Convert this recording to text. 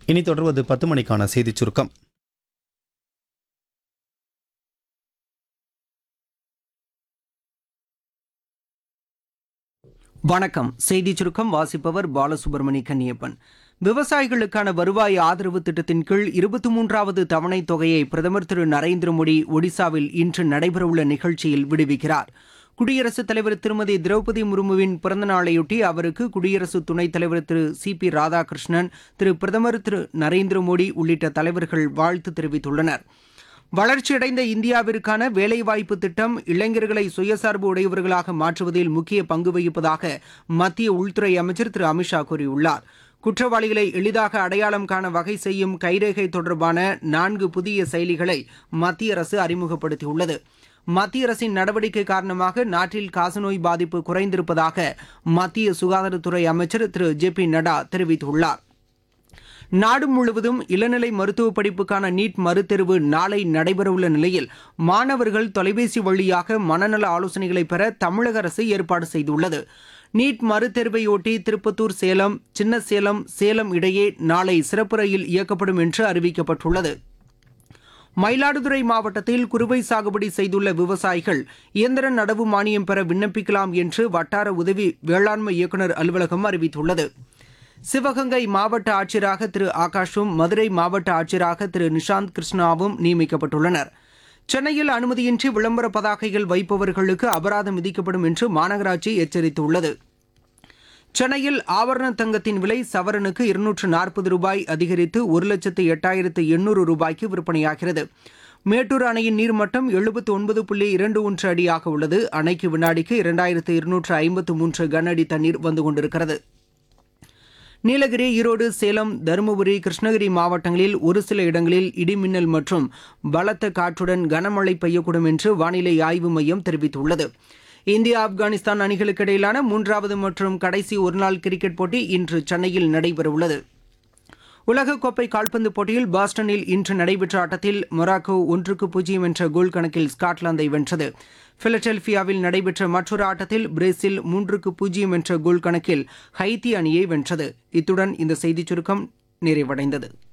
இனி தொடர்வது பத்து மணிக்கான செய்திச் சுருக்கம் வணக்கம் செய்தி சுருக்கம் வாசிப்பவர் பாலசுப்ரமணி கன்னியப்பன் விவசாயிகளுக்கான வருவாய் ஆதரவு திட்டத்தின் கீழ் இருபத்தி மூன்றாவது தவணைத் தொகையை பிரதமர் திரு நரேந்திர மோடி ஒடிசாவில் இன்று நடைபெறவுள்ள நிகழ்ச்சியில் விடுவிக்கிறார் குடியரசுத் தலைவர் திருமதி திரௌபதி முர்முவின் பிறந்த நாளையொட்டி அவருக்கு குடியரசு துணைத் தலைவர் திரு சி பி ராதாகிருஷ்ணன் திரு பிரதமர் திரு நரேந்திர மோடி உள்ளிட்ட தலைவர்கள் வாழ்த்து தெரிவித்துள்ளனர் வளர்ச்சியடைந்த இந்தியாவிற்கான வேலைவாய்ப்பு திட்டம் இளைஞர்களை சுயசார்பு உடையவர்களாக மாற்றுவதில் முக்கிய பங்கு வகிப்பதாக மத்திய உள்துறை அமைச்சர் திரு அமித்ஷா கூறியுள்ளார் குற்றவாளிகளை எளிதாக அடையாளம் காண வகை செய்யும் கைரேகை தொடர்பான நான்கு புதிய செயலிகளை மத்திய அரசு அறிமுகப்படுத்தியுள்ளது மத்திய அரசின் நடவடிக்கை காரணமாக நாட்டில் காசநோய் பாதிப்பு குறைந்திருப்பதாக மத்திய சுகாதாரத்துறை அமைச்சர் திரு ஜே பி நட்டா தெரிவித்துள்ளார் நாடு முழுவதும் இளநிலை மருத்துவ படிப்புக்கான நீட் மறுதேர்வு நாளை நடைபெறவுள்ள நிலையில் மாணவர்கள் தொலைபேசி வழியாக மனநல ஆலோசனைகளை பெற தமிழக அரசு ஏற்பாடு செய்துள்ளது நீட் மறுதேர்வையொட்டி திருப்பத்தூர் சேலம் சின்ன சேலம் சேலம் இடையே நாளை சிறப்பு ரயில் இயக்கப்படும் என்று அறிவிக்கப்பட்டுள்ளது மயிலாடுதுறை மாவட்டத்தில் குறுவை சாகுபடி செய்துள்ள விவசாயிகள் இயந்திர நடவு மானியம் பெற விண்ணப்பிக்கலாம் என்று வட்டார உதவி வேளாண்மை இயக்குநர் அலுவலகம் அறிவித்துள்ளது சிவகங்கை மாவட்ட ஆட்சியராக திரு ஆகாஷும் மதுரை மாவட்ட ஆட்சியராக திரு நிஷாந்த் கிருஷ்ணாவும் நியமிக்கப்பட்டுள்ளனர் சென்னையில் அனுமதியின்றி விளம்பர பதாகைகள் வைப்பவர்களுக்கு அபராதம் விதிக்கப்படும் என்று மாநகராட்சி எச்சரித்துள்ளது சென்னையில் ஆபரண தங்கத்தின் விலை சவரனுக்கு இருநூற்று நாற்பது ரூபாய் அதிகரித்து ஒரு லட்சத்து எட்டாயிரத்து எண்ணூறு ரூபாய்க்கு விற்பனையாகிறது மேட்டூர் அணையின் நீர்மட்டம் எழுபத்து ஒன்பது புள்ளி இரண்டு ஒன்று அடியாக உள்ளது அணைக்கு வினாடிக்கு இரண்டாயிரத்து இருநூற்று ஐம்பத்து மூன்று கன அடி தண்ணீர் வந்து கொண்டிருக்கிறது நீலகிரி ஈரோடு சேலம் தருமபுரி கிருஷ்ணகிரி மாவட்டங்களில் ஒரு சில இடங்களில் இடிமின்னல் மற்றும் பலத்த காற்றுடன் கனமழை பெய்யக்கூடும் என்று வானிலை ஆய்வு மையம் தெரிவித்துள்ளது இந்தியா ஆப்கானிஸ்தான் அணிகளுக்கு இடையிலான மூன்றாவது மற்றும் கடைசி ஒருநாள் கிரிக்கெட் போட்டி இன்று சென்னையில் நடைபெறவுள்ளது உலகக்கோப்பை கால்பந்து போட்டியில் பாஸ்டனில் இன்று நடைபெற்ற ஆட்டத்தில் மொராக்கோ ஒன்றுக்கு பூஜ்ஜியம் என்ற கோல் கணக்கில் ஸ்காட்லாந்தை வென்றது பிலடெல்பியாவில் நடைபெற்ற மற்றொரு ஆட்டத்தில் பிரேசில் மூன்றுக்கு பூஜ்ஜியம் என்ற கோல் கணக்கில் ஹைத்தி அணியை வென்றது இத்துடன் இந்த செய்திச் சுருக்கம் நிறைவடைந்தது